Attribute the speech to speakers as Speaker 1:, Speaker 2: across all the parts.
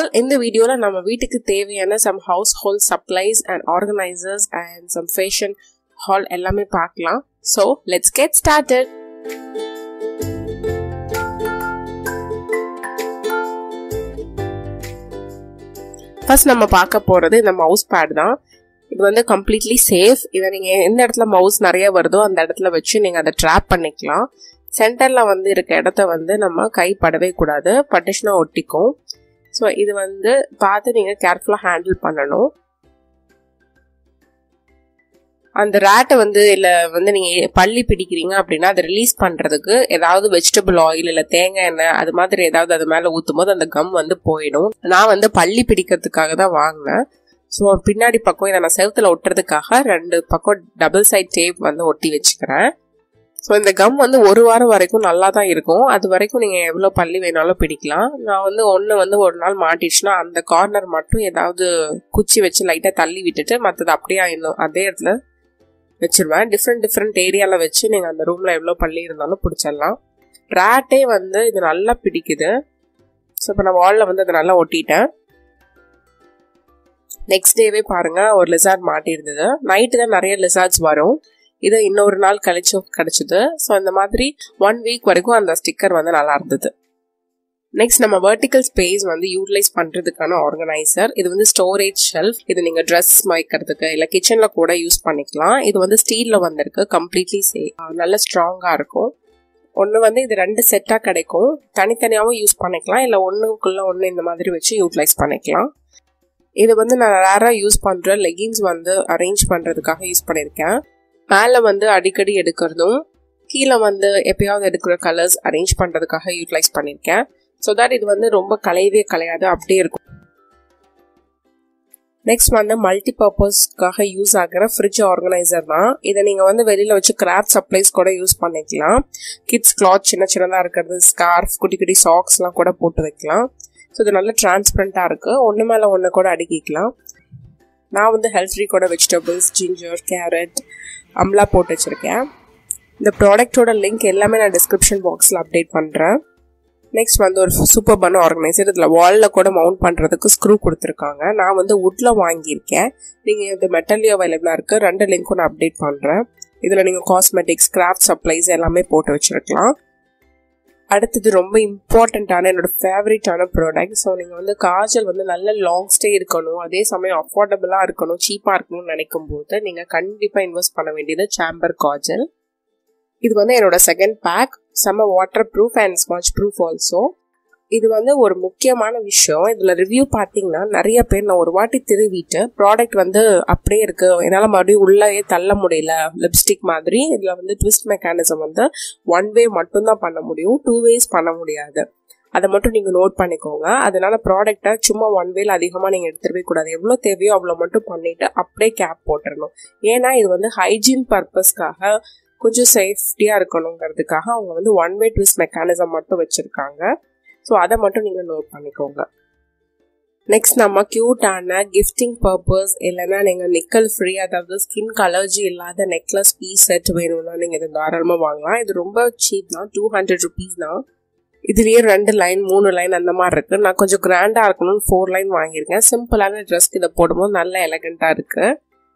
Speaker 1: Well இந்த வீடியோவில் நம்ம வீட்டுக்கு தேவையான some household supplies and organizers and some fashion haul எல்லாமே பார்க்கலாம் so let's get started first நம்ம பார்க்க போகிறது இந்த மவுஸ் பேட் தான் இது வந்து கம்ப்ளீட்லி சேஃப் இதை நீங்கள் எந்த இடத்துல மவுஸ் நிறைய வருதோ அந்த இடத்துல வச்சு நீங்கள் அதை ட்ராப் பண்ணிக்கலாம் சென்டரில் வந்து இருக்க இடத்த வந்து நம்ம கை படவே கூடாது பட்டுச்சுனா ஒட்டிக்கும் ஸோ இது வந்து பார்த்து நீங்கள் கேர்ஃபுல்லாக ஹேண்டில் பண்ணணும் அந்த ரேட்டை வந்து இல்லை வந்து நீங்கள் பள்ளி பிடிக்கிறீங்க அப்படின்னா அதை ரிலீஸ் பண்ணுறதுக்கு ஏதாவது வெஜிடபிள் ஆயில் இல்லை தேங்காய் எண்ணெய் அது மாதிரி ஏதாவது அது மேலே ஊற்றும் போது அந்த கம் வந்து போயிடும் நான் வந்து பள்ளி பிடிக்கிறதுக்காக தான் வாங்கினேன் ஸோ பின்னாடி பக்கம் இதை நான் செவத்தில் ஒட்டுறதுக்காக ரெண்டு பக்கம் டபுள் சைட் டேப் வந்து ஒட்டி வச்சுக்கிறேன் ஸோ இந்த கம் வந்து ஒரு வாரம் வரைக்கும் நல்லா தான் இருக்கும் அது வரைக்கும் நீங்கள் எவ்வளோ பள்ளி வேணாலும் பிடிக்கலாம் நான் வந்து ஒன்று வந்து ஒரு நாள் மாட்டிடுச்சுன்னா அந்த கார்னர் மட்டும் ஏதாவது குச்சி வச்சு லைட்டாக தள்ளி விட்டுட்டு மற்றது அப்படியே இன்னும் அதே இடத்துல வச்சிருவேன் டிஃப்ரெண்ட் டிஃப்ரெண்ட் ஏரியாவில் வச்சு நீங்கள் அந்த ரூமில் எவ்வளோ பள்ளி இருந்தாலும் பிடிச்சிடலாம் ரேட்டே வந்து இது நல்லா பிடிக்குது ஸோ இப்போ நான் வாலில் வந்து அதை நல்லா ஒட்டிட்டேன் நெக்ஸ்ட் டேவே பாருங்க ஒரு லிசார்ட் மாட்டியிருந்தது நைட்டு தான் நிறைய லிசார்ட்ஸ் வரும் இது இன்னொரு நாள் கழிச்சு கிடைச்சிது ஸோ இந்த மாதிரி ஒன் வீக் வரைக்கும் அந்த ஸ்டிக்கர் வந்து நல்லா இருந்தது நெக்ஸ்ட் நம்ம வெர்டிக்கல் ஸ்பேஸ் வந்து யூட்டிலைஸ் பண்றதுக்கான ஆர்கனைசர் இது வந்து ஸ்டோரேஜ் ஷெல்ஃப் இது நீங்க ட்ரெஸ் வைக்கிறதுக்கு இல்ல கிச்சன்ல கூட யூஸ் பண்ணிக்கலாம் இது வந்து ஸ்டீல்ல வந்திருக்கு கம்ப்ளீட்லி சே நல்ல ஸ்ட்ராங்கா இருக்கும் ஒன்று வந்து இது ரெண்டு செட்டாக கிடைக்கும் தனித்தனியாகவும் யூஸ் பண்ணிக்கலாம் இல்லை ஒன்றுக்குள்ள ஒன்று இந்த மாதிரி வச்சு யூட்டிலைஸ் பண்ணிக்கலாம் இது வந்து நான் ரேராக யூஸ் பண்ணுற லெகின்ஸ் வந்து அரேஞ்ச் பண்ணுறதுக்காக யூஸ் பண்ணியிருக்கேன் மேலே வந்து அடிக்கடி எடுக்கிறதும் கீழே வந்து எப்பயாவது எடுக்கிற கலர்ஸ் அரேஞ்ச் பண்ணுறதுக்காக யூட்டிலைஸ் பண்ணியிருக்கேன் ஸோ தட் இது வந்து ரொம்ப கலையவே கலையாது அப்படியே இருக்கும் நெக்ஸ்ட் வந்து மல்டி பர்பஸ்க்காக யூஸ் ஆகிற ஃப்ரிட்ஜ் ஆர்கனைசர் தான் இதை நீங்கள் வந்து வெளியில் வச்சு கிராஃப்ட் சப்ளைஸ் கூட யூஸ் பண்ணிக்கலாம் கிட்ஸ் கிளாத் சின்ன சின்னதாக இருக்கிறது ஸ்கார்ஃப் குட்டி குட்டி சாக்ஸ்லாம் கூட போட்டு வைக்கலாம் ஸோ இது நல்ல டிரான்ஸ்பரண்ட்டாக இருக்குது ஒன்று மேலே ஒன்று கூட அடுக்கிக்கலாம் நான் வந்து ஹெல்த் கூட வெஜிடபிள்ஸ் ஜிஞ்சர் கேரட் அம்லா போட்டு வச்சுருக்கேன் இந்த ப்ராடக்டோட லிங்க் எல்லாமே நான் டிஸ்கிரிப்ஷன் பாக்ஸில் அப்டேட் பண்ணுறேன் நெக்ஸ்ட் வந்து ஒரு சூப்பர் பண்ண ஆர்கனைசர் இதில் வாலில் கூட மவுண்ட் பண்ணுறதுக்கு ஸ்க்ரூ கொடுத்துருக்காங்க நான் வந்து வுட்டில் வாங்கியிருக்கேன் நீங்கள் இது மெட்டல்லையும் அவைலபிளாக இருக்குது ரெண்டு லிங்க்கும் நான் அப்டேட் பண்ணுறேன் இதில் நீங்கள் காஸ்மெட்டிக்ஸ் கிராஃப்ட் சப்ளைஸ் எல்லாமே போட்டு வச்சுருக்கலாம் அடுத்தது ரொம்ப இம்பார்ட்டண்ட்டான என்னோட ஃபேவரட்டான ப்ராடக்ட் ஸோ நீங்கள் வந்து காஜல் வந்து நல்ல லாங் ஸ்டே இருக்கணும் அதே சமயம் அஃபோர்டபுளாக இருக்கணும் சீப்பாக இருக்கணும்னு நினைக்கும் போது நீங்கள் கண்டிப்பாக இன்வெஸ்ட் பண்ண வேண்டியது சாம்பர் காஜல் இது வந்து என்னோட செகண்ட் பேக் செம்ம waterproof and smudge proof also இது வந்து ஒரு முக்கியமான விஷயம் இதில் ரிவ்யூ பார்த்தீங்கன்னா நிறைய பேர் நான் ஒரு வாட்டி திருவிட்டு ப்ராடக்ட் வந்து அப்படியே இருக்கு என்னால் மறுபடியும் உள்ளே தள்ள முடியல லிப்ஸ்டிக் மாதிரி இதில் வந்து ட்விஸ்ட் மெக்கானிசம் வந்து ஒன் வே மட்டும்தான் பண்ண முடியும் டூ வேஸ் பண்ண முடியாது அதை மட்டும் நீங்கள் நோட் பண்ணிக்கோங்க அதனால ப்ராடக்டை சும்மா ஒன் வேல அதிகமாக நீங்கள் எடுத்துடவே கூடாது எவ்வளோ தேவையோ அவ்வளோ மட்டும் பண்ணிட்டு அப்படியே கேப் போட்டுடணும் ஏன்னா இது வந்து ஹைஜீன் பர்பஸ்க்காக கொஞ்சம் சேஃப்டியாக இருக்கணுங்கிறதுக்காக அவங்க வந்து ஒன் வே ட்விஸ்ட் மெக்கானிசம் மட்டும் வச்சுருக்காங்க ஸோ அதை மட்டும் நீங்கள் நோட் பண்ணிக்கோங்க நெக்ஸ்ட் நம்ம க்யூட்டான கிஃப்டிங் பர்பஸ் இல்லைன்னா நீங்கள் நிக்கல் ஃப்ரீ அதாவது ஸ்கின் அலர்ஜி இல்லாத நெக்லஸ் பீஸ் செட் வேணும்னா நீங்கள் இதை தாராளமாக வாங்கலாம் இது ரொம்ப சீப் தான் டூ ஹண்ட்ரட் ருபீஸ் தான் இதுலேயே ரெண்டு லைன் மூணு லைன் அந்த மாதிரி இருக்குது நான் கொஞ்சம் கிராண்டாக இருக்கணும்னு ஃபோர் லைன் வாங்கியிருக்கேன் சிம்பிளான ட்ரெஸ்க்கு இதை போடும்போது நல்ல எலகண்ட்டாக இருக்குது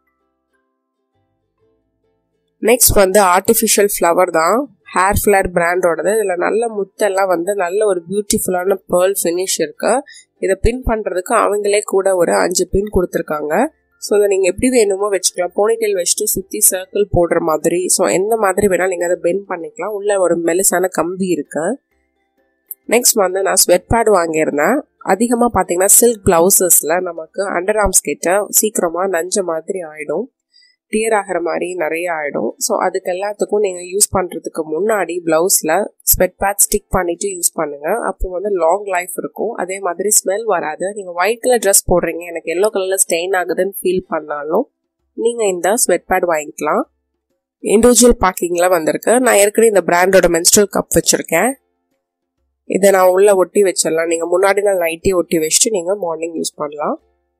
Speaker 1: நெக்ஸ்ட் வந்து ஆர்டிஃபிஷியல் ஃப்ளவர் தான் ஹேர் ஃப்ளவர் பிராண்டோடது இதில் நல்ல முத்தெல்லாம் வந்து நல்ல ஒரு பியூட்டிஃபுல்லான பேர்ல் ஃபினிஷ் இருக்கு இதை பின் பண்ணுறதுக்கு அவங்களே கூட ஒரு அஞ்சு பின் கொடுத்துருக்காங்க ஸோ அதை நீங்கள் எப்படி வேணுமோ வச்சுக்கலாம் போனிடெயில் வச்சுட்டு சுற்றி சர்க்கிள் போடுற மாதிரி ஸோ எந்த மாதிரி வேணாலும் நீங்கள் அதை பெண்ட் பண்ணிக்கலாம் உள்ள ஒரு மெலிசான கம்பி இருக்கு நெக்ஸ்ட் வந்து நான் ஸ்வெட் பேட் வாங்கியிருந்தேன் அதிகமாக பார்த்தீங்கன்னா சில்க் ப்ளவுசஸில் நமக்கு அண்டர் ஆர்ம்ஸ் கிட்ட சீக்கிரமாக நஞ்ச மாதிரி ஆகிடும் டியர் ஆகிற மாதிரி நிறைய ஆகிடும் ஸோ அதுக்கு எல்லாத்துக்கும் நீங்கள் யூஸ் பண்ணுறதுக்கு முன்னாடி ப்ளவுஸில் ஸ்வெட் பேட் ஸ்டிக் பண்ணிவிட்டு யூஸ் பண்ணுங்கள் அப்போ வந்து லாங் லைஃப் இருக்கும் அதே மாதிரி ஸ்மெல் வராது நீங்கள் ஒயிட் கலர் ட்ரெஸ் போடுறீங்க எனக்கு எல்லோ கலரில் ஸ்டெயின் ஆகுதுன்னு ஃபீல் பண்ணாலும் நீங்கள் இந்த ஸ்வெட் பேட் வாங்கிக்கலாம் இண்டிவிஜுவல் பேக்கிங்கில் வந்திருக்கு நான் ஏற்கனவே இந்த பிராண்டோட மென்ஸ்ட்ரல் கப் வச்சுருக்கேன் இதை நான் உள்ளே ஒட்டி வச்சிடலாம் நீங்கள் முன்னாடி நான் நைட்டே ஒட்டி வச்சுட்டு நீங்கள் மார்னிங் யூஸ் பண்ணலாம்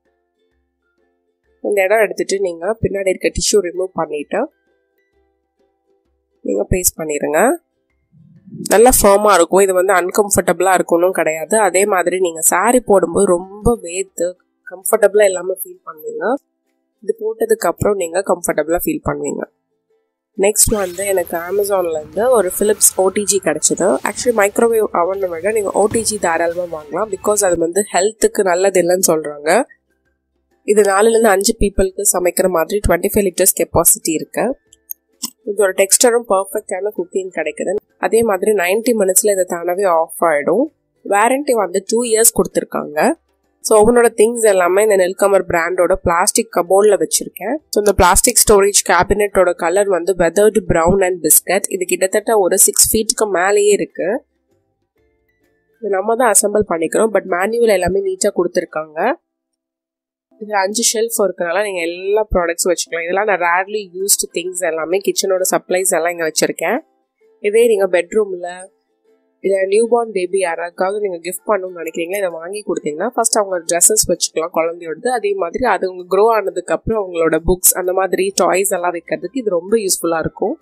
Speaker 1: இந்த இடம் எடுத்துட்டு நீங்கள் பின்னாடி இருக்க டிஷ்யூ ரிமூவ் பண்ணிவிட்டு நீங்கள் பேஸ்ட் பண்ணிடுங்க நல்லா ஃபர்மாக இருக்கும் இது வந்து அன்கம்ஃபர்டபுளாக இருக்கணும் கிடையாது அதே மாதிரி நீங்கள் saree போடும்போது ரொம்ப வேர்த்து கம்ஃபர்டபுளாக இல்லாமல் ஃபீல் பண்ணுவீங்க இது போட்டதுக்கு அப்புறம் நீங்கள் கம்ஃபர்டபுளாக ஃபீல் பண்ணுவீங்க நெக்ஸ்ட் வந்து எனக்கு அமேசான்லேருந்து ஒரு ஃபிலிப்ஸ் ஓடிஜி கிடச்சிது ஆக்சுவலி மைக்ரோவேவ் அவனை விட நீங்கள் ஓடிஜி தாராளமாக வாங்கலாம் பிகாஸ் அது வந்து ஹெல்த்துக்கு நல்லது இல்லைன்னு சொல்கிறாங்க இது நாலுலேருந்து அஞ்சு பீப்புளுக்கு சமைக்கிற மாதிரி டுவெண்ட்டி ஃபைவ் லிட்டர்ஸ் கெப்பாசிட்டி இருக்கு இதோட டெக்ஸ்டரும் பர்ஃபெக்டான குக்கிங் கிடைக்குது அதே மாதிரி நைன்டி மினிட்ஸில் இது தானாகவே ஆஃப் ஆகிடும் வாரண்டி வந்து டூ இயர்ஸ் கொடுத்துருக்காங்க ஸோ அவனோட திங்ஸ் எல்லாமே இந்த நெல்கமர் பிராண்டோட பிளாஸ்டிக் கபோர்டில் வச்சுருக்கேன் ஸோ இந்த பிளாஸ்டிக் ஸ்டோரேஜ் கேபினெட்டோட கலர் வந்து வெதர்டு ப்ரௌன் அண்ட் பிஸ்கட் இது கிட்டத்தட்ட ஒரு சிக்ஸ் ஃபீட்டுக்கு மேலேயே இருக்கு இது நம்ம தான் அசம்பிள் பண்ணிக்கிறோம் பட் மேனுவல் எல்லாமே நீட்டாக கொடுத்துருக்காங்க இதில் அஞ்சு ஷெல்ஃப் இருக்கனால நீங்கள் எல்லா ப்ராடக்ட்ஸும் வச்சுக்கலாம் இதெல்லாம் நான் ரேர்லி யூஸ்டு திங்ஸ் எல்லாமே கிச்சனோட சப்ளைஸ் எல்லாம் இங்கே வச்சுருக்கேன் இதே நீங்கள் பெட்ரூமில் இல்லை நியூ பார்ன் பேபி யாராக்காவது நீங்கள் கிஃப்ட் பண்ணணும்னு நினைக்கிறீங்களா இதை வாங்கி கொடுத்தீங்கன்னா ஃபர்ஸ்ட் அவங்க ட்ரெஸ்ஸஸ் வச்சுக்கலாம் குழந்தையோடது அதே மாதிரி அது அவங்க க்ரோ ஆனதுக்கப்புறம் அவங்களோட புக்ஸ் அந்த மாதிரி டாய்ஸ் எல்லாம் வைக்கிறதுக்கு இது ரொம்ப யூஸ்ஃபுல்லாக இருக்கும்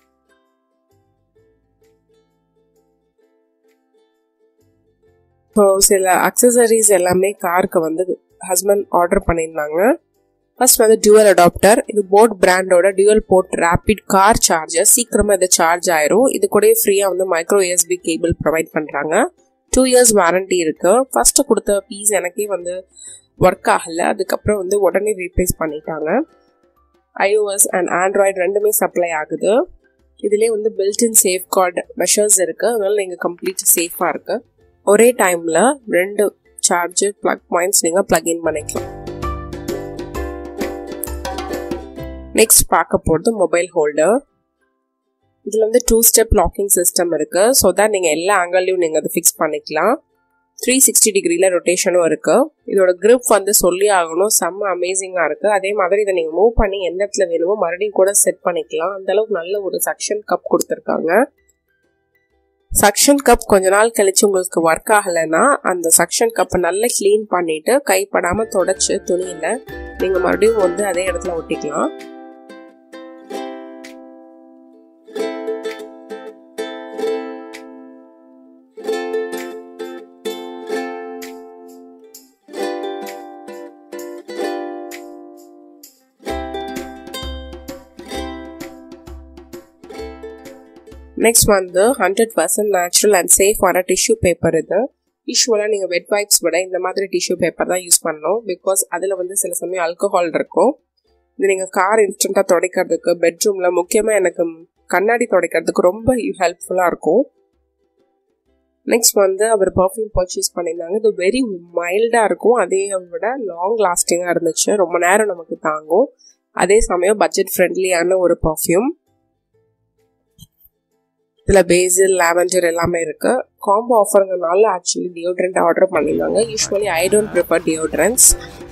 Speaker 1: ஸோ சில அக்சசரிஸ் எல்லாமே காருக்கு வந்து ஹஸ்பண்ட் ஆர்டர் பண்ணியிருந்தாங்க ஃபர்ஸ்ட் வந்து டியூவல் அடாப்டர் இது போட் பிராண்டோட dual port rapid car charger சீக்கிரமாக இது சார்ஜ் ஆயிரும் இது கூட ஃப்ரீயாக வந்து மைக்ரோ யூஎஸ்பி கேபிள் ப்ரொவைட் பண்ணுறாங்க டூ இயர்ஸ் வாரண்டி இருக்கு ஃபர்ஸ்ட் கொடுத்த பீஸ் எனக்கே வந்து ஒர்க் ஆகலை அதுக்கப்புறம் வந்து உடனே ரீப்ளேஸ் பண்ணிட்டாங்க ஐஓஎஸ் அண்ட் ஆண்ட்ராய்டு ரெண்டுமே சப்ளை ஆகுது இதுலேயே வந்து பில்டின் சேஃப் கார்டு மெஷர்ஸ் இருக்குது அதனால நீங்கள் கம்ப்ளீட் சேஃபாக இருக்குது ஒரே டைமில் ரெண்டு சார்ஜர் ப்ளக் பாயிண்ட்ஸ் நீங்கள் ப்ளக் இன் பண்ணிக்கலாம் நெக்ஸ்ட் பார்க்க போகிறது மொபைல் ஹோல்டர் இதில் வந்து டூ ஸ்டெப் லாக்கிங் சிஸ்டம் இருக்குது ஸோ தட் நீங்கள் எல்லா ஆங்கிள்லையும் நீங்கள் அதை ஃபிக்ஸ் பண்ணிக்கலாம் த்ரீ சிக்ஸ்டி டிகிரியில் ரொட்டேஷனும் இருக்குது இதோட grip வந்து சொல்லி ஆகணும் செம்ம அமேசிங்காக இருக்குது அதே மாதிரி இதை நீங்கள் மூவ் பண்ணி எந்த இடத்துல வேணுமோ மறுபடியும் கூட செட் பண்ணிக்கலாம் அந்த அளவுக்கு நல்ல ஒரு சக்ஷன் கப் கொடுத்துருக்காங்க சக்ஷன் கப் கொஞ்ச நாள் கழிச்சு உங்களுக்கு ஒர்க் ஆகலைன்னா அந்த சக்ஷன் கப்பை நல்லா க்ளீன் பண்ணிட்டு கைப்படாமல் தொடச்சி துணியில் நீங்கள் மறுபடியும் வந்து அதே இடத்துல ஒட்டிக்கலாம் நெக்ஸ்ட் வந்து ஹண்ட்ரட் பர்சன்ட் நேச்சுரல் அண்ட் சேஃபான டிஷ்யூ பேப்பர் இது யூஸ்வலாக நீங்கள் வெட் வைப்ஸ் விட இந்த மாதிரி டிஷ்யூ பேப்பர் தான் யூஸ் பண்ணணும் பிகாஸ் அதில் வந்து சில சமயம் ஆல்கஹால் இருக்கும் இது நீங்கள் கார் இன்ஸ்டண்ட்டாக துடைக்கிறதுக்கு பெட்ரூமில் முக்கியமாக எனக்கு கண்ணாடி துடைக்கிறதுக்கு ரொம்ப ஹெல்ப்ஃபுல்லாக இருக்கும் நெக்ஸ்ட் வந்து அவர் பர்ஃப்யூம் பர்ச்சேஸ் பண்ணியிருந்தாங்க இது வெரி மைல்டாக இருக்கும் அதே விட லாங் லாஸ்டிங்காக இருந்துச்சு ரொம்ப நேரம் நமக்கு தாங்கும் அதே சமயம் பட்ஜெட் ஃப்ரெண்ட்லியான ஒரு பர்ஃப்யூம் இதில் பேசில் லாவெண்டர் எல்லாமே இருக்கு காம்போ ஆஃபருங்கனால ஆக்சுவலி டியோட்ரண்ட் ஆர்டர் பண்ணியிருந்தாங்க usually I don't prefer deodorants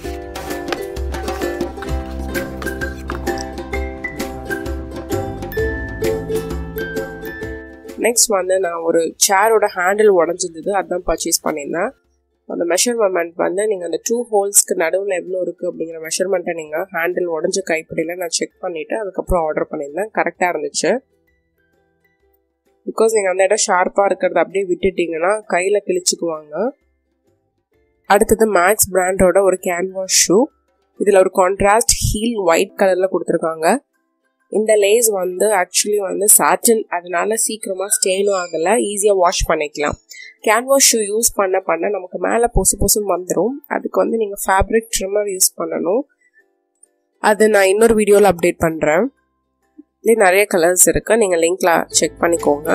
Speaker 1: next வந்து நான் ஒரு சேரோட ஹேண்டில் உடஞ்சிருந்தது அதான் பர்ச்சேஸ் பண்ணியிருந்தேன் அந்த மெஷர்மெண்ட் வந்து நீங்கள் அந்த டூ ஹோல்ஸ்க்கு நடுவில் எவ்வளோ இருக்குது அப்படிங்கிற மெஷர்மெண்ட்டை நீங்கள் ஹேண்டில் உடஞ்ச கைப்பிடியில் நான் செக் பண்ணிவிட்டு அதுக்கப்புறம் ஆர்டர் பண்ணியிருந்தேன் கரெக்டாக இருந்துச்சு பிகாஸ் நீங்கள் அந்த இடம் ஷார்ப்பாக இருக்கிறத அப்படியே விட்டுட்டிங்கன்னா கையில் கிழிச்சுக்குவாங்க அடுத்தது மேக்ஸ் பிராண்டோட ஒரு கேன்வாஸ் ஷூ இதில் ஒரு கான்ட்ராஸ்ட் ஹீல் ஒயிட் கலரில் கொடுத்துருக்காங்க இந்த லேஸ் வந்து ஆக்சுவலி வந்து சாட்டின் அதனால சீக்கிரமாக ஸ்டெயினும் ஆகலை ஈஸியாக வாஷ் பண்ணிக்கலாம் கேன்வாஸ் ஷூ யூஸ் பண்ண பண்ண நமக்கு மேலே பொசு பொசுன்னு வந்துடும் அதுக்கு வந்து நீங்கள் ஃபேப்ரிக் ட்ரிம்மர் யூஸ் பண்ணணும் அது நான் இன்னொரு வீடியோவில் அப்டேட் பண்ணுறேன் இதே நிறைய கலர்ஸ் இருக்கு நீங்கள் லிங்க்ல செக் பண்ணிக்கோங்க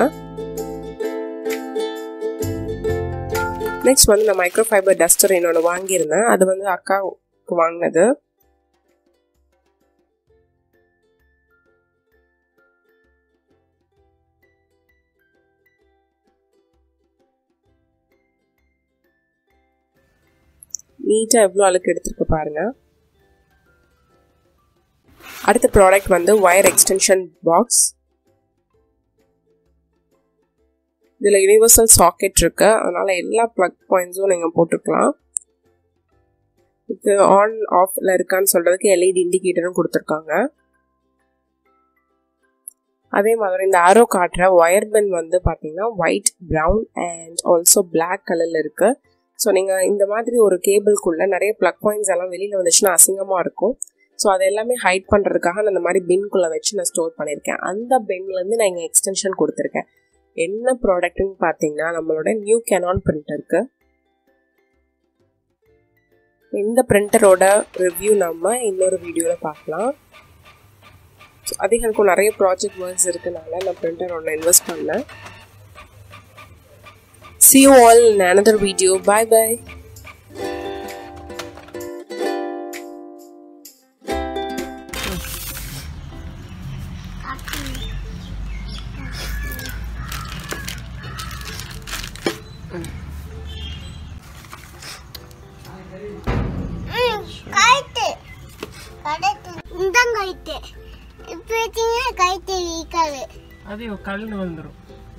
Speaker 1: நெக்ஸ்ட் வந்து நான் மைக்ரோ ஃபைபர் டஸ்டர் இன்னொன்று வாங்கியிருந்தேன் அது வந்து அக்காவுக்கு வாங்கினது நீட்டாக எவ்வளோ அழுக்கு எடுத்துருக்கு பாருங்க அடுத்த ப்ராடக்ட் வந்து ஒயர் எக்ஸ்டென்ஷன் பாக்ஸ் இதில் யூனிவர்சல் சாக்கெட் இருக்கு அதனால எல்லா ப்ளக் பாயிண்ட்ஸும் நீங்கள் போட்டுக்கலாம் இது ஆன் ஆஃப்ல இருக்கான்னு சொல்றதுக்கு எல்இடி இண்டிகேட்டரும் கொடுத்துருக்காங்க அதே மாதிரி இந்த ஆரோ காட்டுற ஒயர் பென் வந்து பார்த்தீங்கன்னா white brown and also black கலரில் இருக்குது ஸோ நீங்கள் இந்த மாதிரி ஒரு கேபிள்குள்ளே நிறைய ப்ளக் பாயிண்ட்ஸ் எல்லாம் வெளியில் வந்துச்சுன்னா அசிங்கமாக இருக்கும் ஸோ அது எல்லாமே ஹைட் பண்ணுறதுக்காக நான் இந்த மாதிரி பின்குள்ளே வச்சு நான் ஸ்டோர் பண்ணியிருக்கேன் அந்த பென்லேருந்து நான் இங்கே எக்ஸ்டென்ஷன் கொடுத்துருக்கேன் என்ன ப்ராடக்ட்னு பார்த்தீங்கன்னா நம்மளோட நியூ கேனான் பிரிண்டருக்கு இந்த பிரிண்டரோட ரிவ்யூ நம்ம இன்னொரு வீடியோவில் பார்க்கலாம் ஸோ அது எனக்கும் நிறைய ப்ராஜெக்ட் ஒர்க்ஸ் இருக்கனால நான் பிரிண்டர் ஒன்று இன்வெஸ்ட் பண்ணேன் See you all in another video. Bye bye.
Speaker 2: கைட்டு கடைத்து இந்த கைட்டு இப்போ வச்சீங்கன்னா கைட்டு வீக்காது
Speaker 1: அது கல்னு வந்துடும்